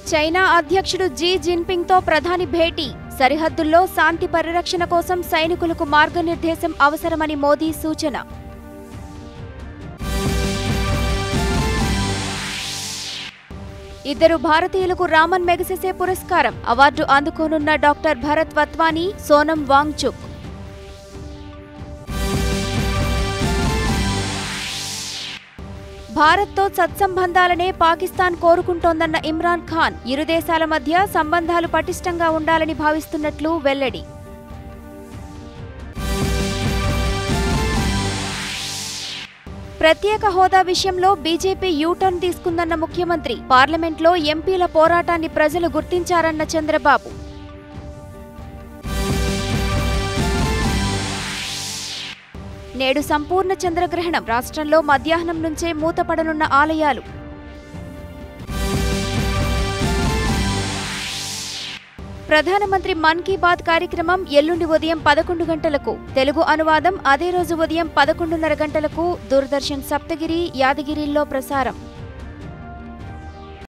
China అధ్యక్షుడు G జిన్పింగ్తో ప్రధాని భేటీ సరిహద్దుల్లో శాంతి పరిరక్షణ కోసం సైనికులకు మార్గనిర్దేశం అవసరమని మోదీ సూచన ఇద్దరు భారతీయులకు రామన్ మెగసెసే పురస్కారం అవార్డు అందుకోనున్న డాక్టర్ భరత్ వత్వానీ సోనం వాంగ్చుక్ భారత్తో సత్సంబంధాలనే పాకిస్తాన్ కోరుకుంటోందన్న ఇమ్రాన్ ఖాన్ ఇరు దేశాల మధ్య సంబంధాలు పటిష్టంగా ఉండాలని భావిస్తున్నట్లు వెల్లడి ప్రత్యేక హోదా విషయంలో బీజేపీ యూటర్న్ తీసుకుందన్న ముఖ్యమంత్రి పార్లమెంట్లో ఎంపీల పోరాటాన్ని ప్రజలు గుర్తించారన్న చంద్రబాబు నేడు సంపూర్ణ చంద్రగ్రహణం రాష్ట్రంలో మధ్యాహ్నం నుంచే మూతపడనున్న ఆలయాలు ప్రధానమంత్రి మన్ కీ బాత్ కార్యక్రమం ఎల్లుండి ఉదయం పదకొండు గంటలకు తెలుగు అనువాదం అదే రోజు ఉదయం పదకొండున్నర గంటలకు దూరదర్శన్ సప్తగిరి యాదగిరిల్లో ప్రసారం